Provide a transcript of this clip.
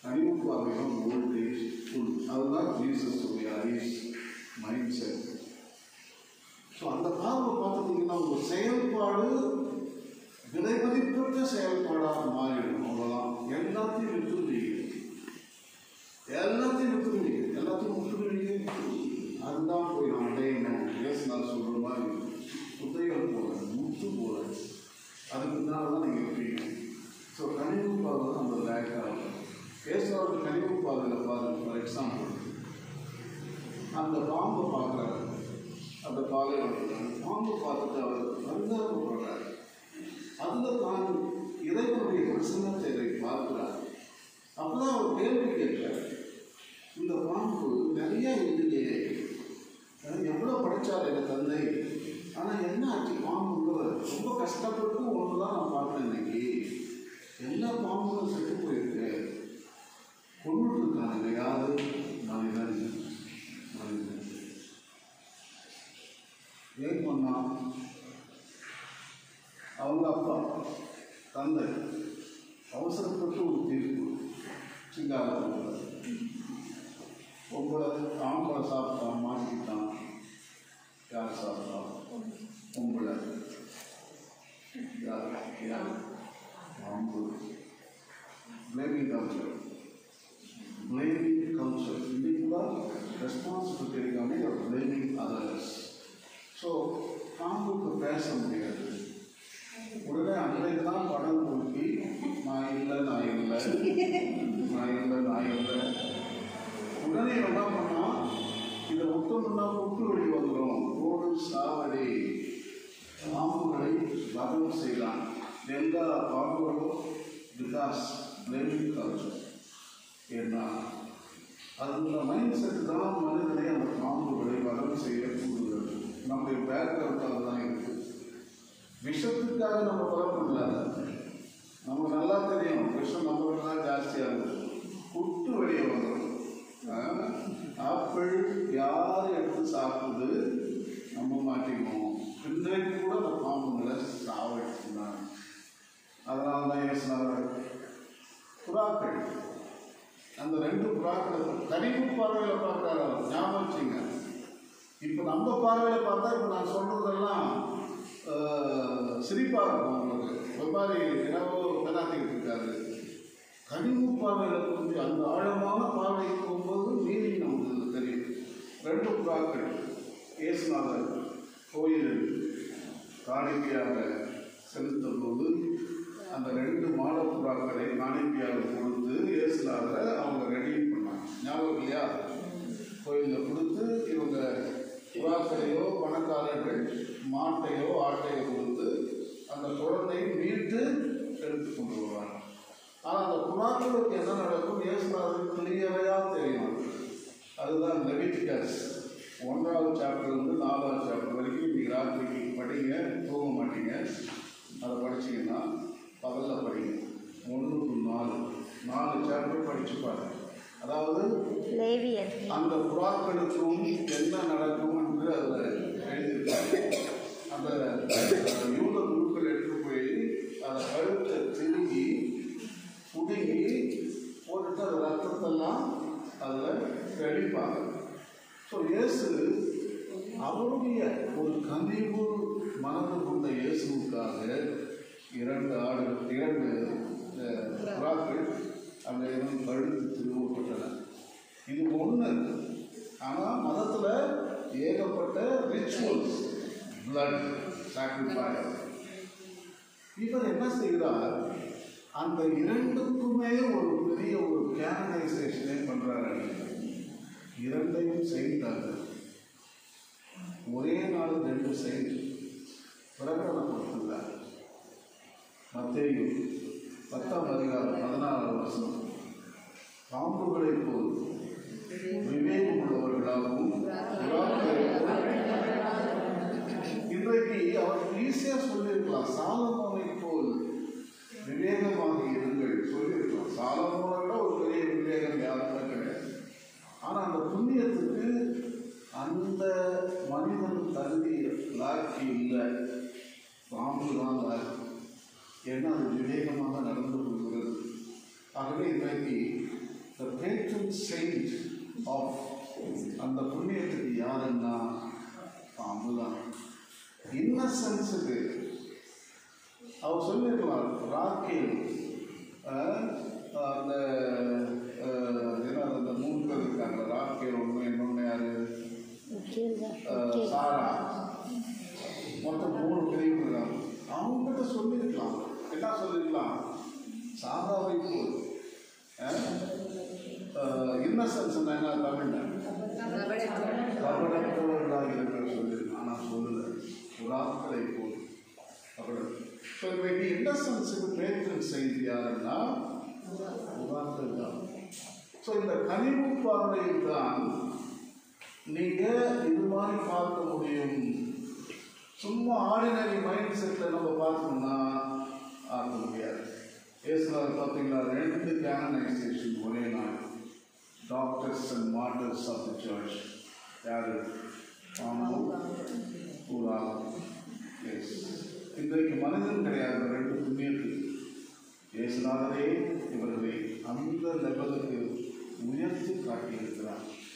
கனிவு பார்வையும் old age full அதுதான் Jesus eyes mind set so அந்த பார்வை பார்த்துட்டிங்கன்னா ஒரு செயல்பாடு விலைமதிப்பற்ற செயல்பாடாக மாறிடும் அவ்வளோதான் எல்லாத்தையும் விட்டுருவீங்க எல்லாத்தையும் விட்டுருவீங்க எல்லாத்தையும் விட்டுருவீங்க அதுதான் போய் நான் அடையணும் பேசினால் சொல்கிற மாதிரி புத்தைகள் போல முத்து போல அதுக்கு பின்னால் தான் நீங்கள் இருப்பீங்க ஸோ கனிவு பார்வை தான் அந்த லேக் ஆகும் பேசுகிறவர்கள் கனிவு பார்வையில் பாருங்க ஃபார் எக்ஸாம்பிள் அந்த பாம்பை பார்க்குறாரு அந்த பாலைவனத்தில் பாம்பு பார்த்துட்டு அவர் பரிதாபப்படுறாரு அதில் தான் இறைவனுடைய பிரசன்னத்தை இதை பார்க்கிறார் அப்பதான் அவர் கேள்வி கேட்கிறார் இந்த பாம்பு நிறைய இல்லையே அஹ் எவ்வளோ படித்தார் எங்கள் தந்தை ஆனால் என்ன ஆச்சு பாம்புங்கிறது ரொம்ப கஷ்டப்பட்டு ஒன்று தான் நான் பார்த்தேன் இன்னைக்கு எல்லா பாம்புகளும் செத்து போயிருக்கு கொண்டுட்டு இருக்காங்க யாரு மனிதன் மனிதன் ஏன் பண்ணா அவங்க அப்பா தந்தை அவசரப்பட்டு ஒரு தீர்ப்பு சிங்காரத்தில் பொம்பளை ஆம்பளை சாப்பிட்டான் மாட்டிக்கிட்டான் யார் சாப்பிட்டா பொம்பளை யார் யார் பாம்பு பிளேமிங் கல்ச்சர் பிளேமிங் கல்ச்சர் இன்னைக்குலாம் ரெஸ்பான்சிபிலிட்டி இருக்காமே பிளேமிங் அதர்ஸ் ஸோ பாம்புக்கு பேச முடியாது உடனே அன்றைக்கு தான் படம் தூக்கி நான் இல்லை நான் இல்லை நான் இல்லை நான் இல்லை உடனே இவன் என்ன பண்ணா இதை முத்தம்னா புட்டு வழி வந்துடும் ரோடு சாவடி பாம்புகளை வதம் செய்யலாம் எல்லா பாம்புகளும் பிகாஸ் பிளேமிங் கல்ச்சர் ஏன்னா அந்த மைண்ட் செட் தான் மனிதனை அந்த பாம்புகளை வதம் செய்ய கூடுகிறது நம்முடைய பேக்ரவுண்ட் தான் இருக்குது விஷத்துக்காக நம்ம புறப்படல நமக்கு நல்லா தெரியும் விஷம் நம்மளுக்கு தான் ஜாஸ்தியாக இருக்குது புட்டு வெளியே வந்துடும் ஆஹ், ஆப்பிள் யார் எடுத்து சாப்பிடுது நம்ம மாட்டிக்குவோம் இன்றைக்கு கூட அந்த பாம்புங்களை சாவடிச்சுனாங்க அதனால தான் யோசனார் புறாக்கள் அந்த ரெண்டு புறாக்கள் கனிப்பு பார்வையில் பார்க்குறாரு அவர். ஞாபகம் வச்சுங்க இப்போ நம்ம பார்வையில் பார்த்தா இப்போ நான் சொல்கிறதெல்லாம் சிரிப்பாக இருக்கும் உங்களுக்கு ஒரு மாதிரி இரவு பெனாத்திக்கிட்டு இருக்காரு கனிவு பார்வையில் கொஞ்சம் அந்த ஆழமான பார்வைக்கு போகும்போது மீனிங் நமக்கு தெரியும் ரெண்டு புறாக்கள் இயேசுநாதர் கோயிலில் காணிக்கையாக செலுத்தும் போது அந்த ரெண்டு மாடப்புறாக்களை காணிக்கையாக கொடுத்து இயேசுநாதரை அவங்க ரெடி பண்ணாங்க ஞாபகம் இல்லையா கோயிலில் கொடுத்து இவங்க புறாக்களையோ பணக்காரர்கள் மாட்டையோ ஆட்டையோ கொடுத்து அந்த குழந்தையை மீட்டு எடுத்து கொண்டு வருவாங்க ஆனால் அந்த புறாக்களுக்கு என்ன நடக்கும் இயேசுநாதருக்கு கிளியரையாக தெரியும் அதுதான் லெவிட்டிகஸ் ஒன்றாவது சாப்டர் வந்து நாலாவது சாப்டர் வரைக்கும் நீங்கள் ராத்திரிக்கு படிங்க தூங்க மாட்டீங்க அதை படிச்சீங்கன்னா பகலில் படிங்க ஒன்று to நாலு நாலு சாப்டர் படிச்சு பாருங்க அதாவது லேவியர் அந்த புறாக்களுக்கும் என்ன நடக்கும் என்று அதில் எழுதியிருக்காங்க அந்த அந்த யூத குழுக்கள் எடுத்து போய் அதை கழுத்தை திருகி புடுங்கி போட்டுட்டு அந்த ரத்தத்தெல்லாம் அதில் தெளிப்பாங்க ஸோ இயேசு அவருடைய ஒரு கனிவு மனது கொண்ட இயேசுவுக்காக இரண்டு ஆடுகள் இரண்டு அஹ், புறாக்கள் அந்த இடம் கழுத்து திருவப்பட்டன இது ஒன்று ஆனால் மதத்தில் ஏகப்பட்ட ரிச்சுவல்ஸ் blood sacrifice இவர் என்ன செய்கிறார் அந்த இரண்டுக்குமே ஒரு பெரிய ஒரு கேனனைசேஷனே பண்றாரு இரண்டையும் செய்தார் ஒரே நாள் ரெண்டு செய்து பிரகடனப்படுத்துகிறார் மத்தேயு பத்தாம் அதிகாரம் பதினாறாம் வருஷம் பாம்புகளைப் போல் விவேகம் உள்ளவர்களாகவும் புறாக்களைப் போல் இன்றைக்கு அவர் ஈஸியாக சொல்லியிருக்கலாம் சாலமோனை போல் விவேகமாக இருங்கள் சொல்லியிருக்கலாம் சாலமோனை விட ஒரு பெரிய விவேகம் யாருமே கிடையாது ஆனால் அந்த புண்ணியத்துக்கு அந்த மனிதன் தகுதி லாக்கி இல்லை பாம்பு தான் லாக்கி ஏன்னா அது விவேகமாக நடந்து கொள்கிறது ஆகவே இன்றைக்கு the patron saint of அந்த புண்ணியத்துக்கு யாருன்னா பாம்புதான் இன்னசென்ஸுக்கு அவர் சொல்லிருக்கலாம் ராக்கேல் அஹ், அந்த அஹ், என்ன அந்த மூணு பேர் இருக்காங்க ராக்கேல் ஒன்று இன்னொன்று யாரு அஹ், சாரா மொத்தம் மூணு பிரிவு இருக்காங்க அவங்ககிட்ட சொல்லியிருக்கலாம் என்ன சொல்லியிருக்கலாம் சாராவை போல் இன்னசென்ஸ் என்ன தமிழ்ல கபடத்தவர்களாக இருக்கிற சொல்லியிருக்கான் ஆனால் சொல்லல புறாக்களை போல் கபடம் இப்போ இன்னைக்கு இன்னசென்ஸுக்கு பேர்கள் செய்தி யாருன்னா புறாக்கள் தான் ஸோ இந்த கனிவு பார்வையில் தான் நீங்கள் இது மாதிரி பார்க்க முடியும் சும்மா ஆர்டினரி மைண்ட் செட்டில் நம்ம பார்த்தோம்னா பார்க்க முடியாது ஏசுனார் பார்த்தீங்களா ரெண்டு கேனனைசேஷன் ஒரே நாள் doctors and martyrs of the church யார் பாம்பு பூரா எஸ் இன்றைக்கு மனிதன் கிடையாது இந்த ரெண்டு புண்ணியத்துக்கு இயேசுநாதரே இவர்களை அந்த லெவலுக்கு உயர்த்தி காட்டியிருக்கிறார்